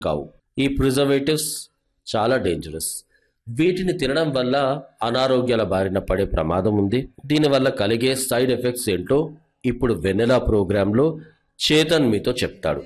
కావు ఈ ప్రిజర్వేటివ్స్ చాలా డేంజరస్ వీటిని తినడం వల్ల అనారోగ్యాల బారిన పడే ప్రమాదం ఉంది దీనివల్ల కలిగే సైడ్ ఎఫెక్ట్స్ ఏంటో ఇప్పుడు వెన్నెలా ప్రోగ్రాంలో చేతన్ మీతో చెప్తాడు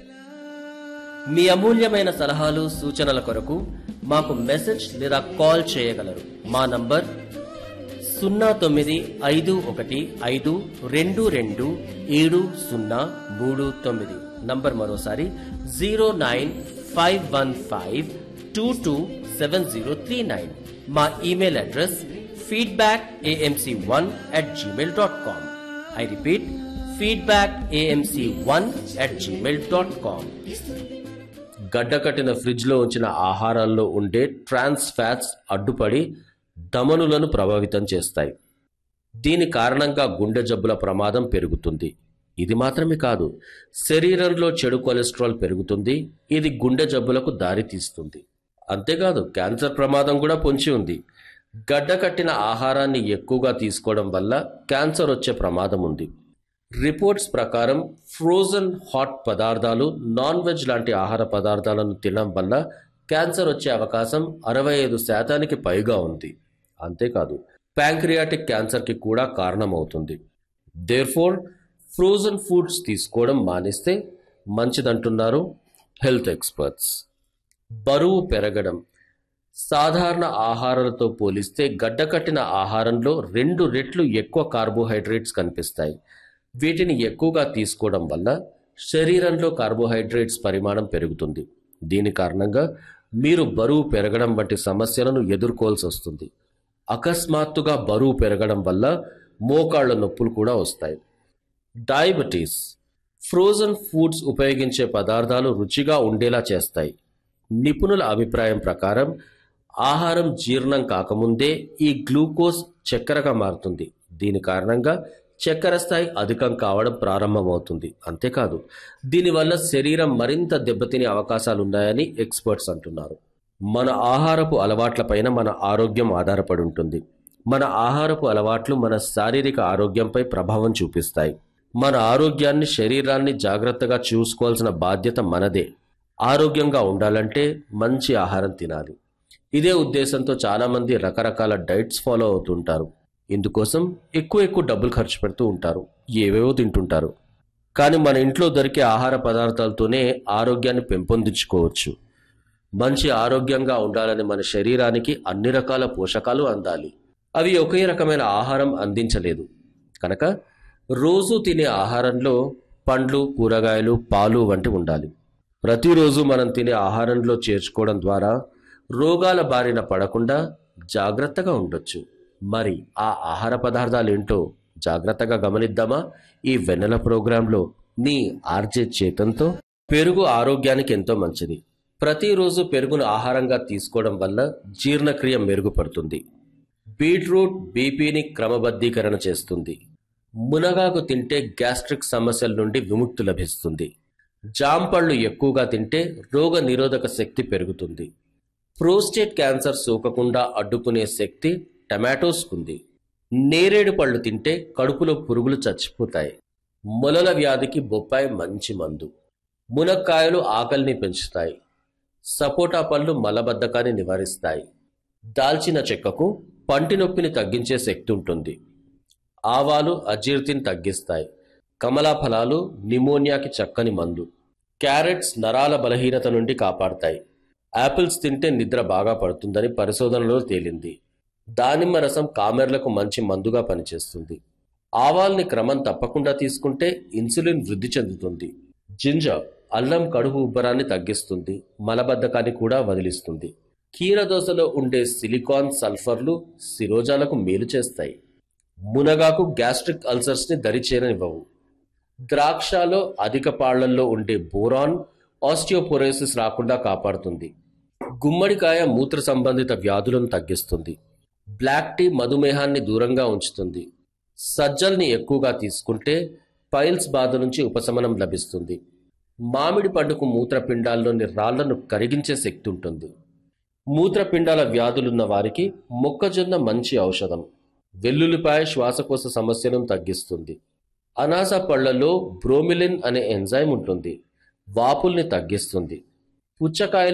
మీ అమూల్యమైన సలహాలు సూచనల కొరకు మాకు మెసేజ్ లేదా కాల్ చేయగలరు మా నంబర్ సున్నా తొమ్మిది ఐదు ఒకటి ఐదు రెండు రెండు ఏడు సున్నా మూడు తొమ్మిది నంబర్ మరోసారి zero nine five one five two two seven zero three nine మా email address feedback AMC one at Gmail dot com I repeat feedback AMC one at Gmail dot com గడ్డకట్టిన ఫ్రిడ్జ్లో ఉంచిన ఆహారాల్లో ఉండే ట్రాన్స్ ఫ్యాట్స్ అడ్డుపడి ధమనులను ప్రభావితం చేస్తాయి దీని కారణంగా గుండె జబ్బుల ప్రమాదం పెరుగుతుంది ఇది మాత్రమే కాదు శరీరంలో చెడు కొలెస్ట్రాల్ పెరుగుతుంది ఇది గుండె జబ్బులకు దారితీస్తుంది అంతేకాదు క్యాన్సర్ ప్రమాదం కూడా పొంచి ఉంది గడ్డకట్టిన ఆహారాన్ని ఎక్కువగా తీసుకోవడం వల్ల క్యాన్సర్ వచ్చే ప్రమాదం ఉంది రిపోర్ట్స్ ప్రకారం ఫ్రోజన్ హాట్ పదార్థాలు నాన్ వెజ్ లాంటి ఆహార పదార్థాలను తినడం వల్ల క్యాన్సర్ వచ్చే అవకాశం అరవై ఐదు శాతానికి పైగా ఉంది అంతేకాదు ప్యాంక్రియాటిక్ క్యాన్సర్కి కూడా కారణమవుతుంది దేర్ఫోర్ ఫ్రోజన్ ఫుడ్స్ తీసుకోవడం మానేస్తే మంచిదంటున్నారు హెల్త్ ఎక్స్పర్ట్స్ బరువు పెరగడం సాధారణ ఆహారాలతో పోలిస్తే గడ్డకట్టిన ఆహారంలో రెండు రెట్లు ఎక్కువ కార్బోహైడ్రేట్స్ కనిపిస్తాయి వీటిని ఎక్కువగా తీసుకోవడం వల్ల శరీరంలో కార్బోహైడ్రేట్స్ పరిమాణం పెరుగుతుంది దీని కారణంగా మీరు బరువు పెరగడం వంటి సమస్యలను ఎదుర్కోవాల్సి వస్తుంది అకస్మాత్తుగా బరువు పెరగడం వల్ల మోకాళ్ళ నొప్పులు కూడా వస్తాయి డయాబెటీస్ ఫ్రోజన్ ఫుడ్స్ ఉపయోగించే పదార్థాలు రుచిగా ఉండేలా చేస్తాయి నిపుణుల అభిప్రాయం ప్రకారం ఆహారం జీర్ణం కాకముందే ఈ గ్లూకోజ్ చక్కెరగా మారుతుంది దీని కారణంగా చక్కెర స్థాయి అధికం కావడం ప్రారంభమవుతుంది అంతేకాదు దీనివల్ల శరీరం మరింత దెబ్బతినే అవకాశాలున్నాయని ఎక్స్పర్ట్స్ అంటున్నారు మన ఆహారపు అలవాట్లపైన మన ఆరోగ్యం ఆధారపడి ఉంటుంది మన ఆహారపు అలవాట్లు మన శారీరక ఆరోగ్యంపై ప్రభావం చూపిస్తాయి మన ఆరోగ్యాన్ని శరీరాన్ని జాగ్రత్తగా చూసుకోవాల్సిన బాధ్యత మనదే ఆరోగ్యంగా ఉండాలంటే మంచి ఆహారం తినాలి ఇదే ఉద్దేశంతో చాలామంది రకరకాల డైట్స్ ఫాలో అవుతుంటారు ఇందుకోసం ఎక్కువ ఎక్కువ డబ్బులు ఖర్చు పెడుతూ ఉంటారు ఏవేవో తింటుంటారు కానీ మన ఇంట్లో దొరికే ఆహార పదార్థాలతోనే ఆరోగ్యాన్ని పెంపొందించుకోవచ్చు మంచి ఆరోగ్యంగా ఉండాలని మన శరీరానికి అన్ని రకాల పోషకాలు అందాలి అవి ఒకే రకమైన ఆహారం అందించలేదు కనుక రోజు తినే ఆహారంలో పండ్లు కూరగాయలు పాలు వంటి ఉండాలి ప్రతిరోజు మనం తినే ఆహారంలో చేర్చుకోవడం ద్వారా రోగాల బారిన పడకుండా జాగ్రత్తగా ఉండొచ్చు మరి ఆ ఆహార పదార్థాలు ఏంటో జాగ్రత్తగా గమనిద్దామా ఈ వెన్నెల ప్రోగ్రాంలో మీ ఆర్జే చేతంతో పెరుగు ఆరోగ్యానికి ఎంతో మంచిది ప్రతిరోజు పెరుగును ఆహారంగా తీసుకోవడం వల్ల జీర్ణక్రియ మెరుగుపడుతుంది బీట్రూట్ బీపీని క్రమబద్ధీకరణ చేస్తుంది మునగాకు తింటే గ్యాస్ట్రిక్ సమస్యల నుండి విముక్తి లభిస్తుంది జాంపళ్ళు ఎక్కువగా తింటే రోగ నిరోధక శక్తి పెరుగుతుంది ప్రోస్టేట్ క్యాన్సర్ సోకకుండా అడ్డుకునే శక్తి టమాటోస్కుంది నేరేడు పళ్ళు తింటే కడుపులో పురుగులు చచ్చిపోతాయి మొలల వ్యాధికి బొప్పాయి మంచి మందు మునక్కాయలు ఆకలిని పెంచుతాయి సపోటా పళ్ళు మలబద్ధకాన్ని నివారిస్తాయి దాల్చిన చెక్కకు పంటి నొప్పిని తగ్గించే శక్తి ఉంటుంది ఆవాలు అజీర్తిని తగ్గిస్తాయి కమలా ఫలాలు నిమోనియాకి చక్కని మందు క్యారెట్స్ నరాల బలహీనత నుండి కాపాడతాయి యాపిల్స్ తింటే నిద్ర బాగా పడుతుందని పరిశోధనలో తేలింది దానిమ్మ రసం కామెర్లకు మంచి మందుగా పనిచేస్తుంది ఆవాల్ని క్రమం తప్పకుండా తీసుకుంటే ఇన్సులిన్ వృద్ధి చెందుతుంది జింజర్ అల్లం కడుపు ఉబ్బరాన్ని తగ్గిస్తుంది మలబద్ధకాన్ని కూడా వదిలిస్తుంది కీరదోసలో ఉండే సిలికాన్ సల్ఫర్లు శిరోజాలకు మేలు చేస్తాయి మునగాకు గ్యాస్ట్రిక్ అల్సర్స్ని దరిచేరనివ్వవు ద్రాక్షలో అధిక పాళ్లల్లో ఉండే బోరాన్ ఆస్టియోపోరోసిస్ రాకుండా కాపాడుతుంది గుమ్మడికాయ మూత్ర సంబంధిత వ్యాధులను తగ్గిస్తుంది బ్లాక్ టీ మధుమేహాన్ని దూరంగా ఉంచుతుంది సజ్జల్ని ఎక్కువగా తీసుకుంటే పైల్స్ బాధ నుంచి ఉపశమనం లభిస్తుంది మామిడి పండుకు మూత్రపిండాల్లోని రాళ్లను కరిగించే శక్తి ఉంటుంది మూత్రపిండాల వ్యాధులున్న వారికి మొక్కజొన్న మంచి ఔషధం వెల్లుల్లిపాయ శ్వాసకోశ సమస్యలను తగ్గిస్తుంది అనాస పళ్లలో బ్రోమిలిన్ అనే ఎంజైమ్ ఉంటుంది వాపుల్ని తగ్గిస్తుంది పుచ్చకాయలు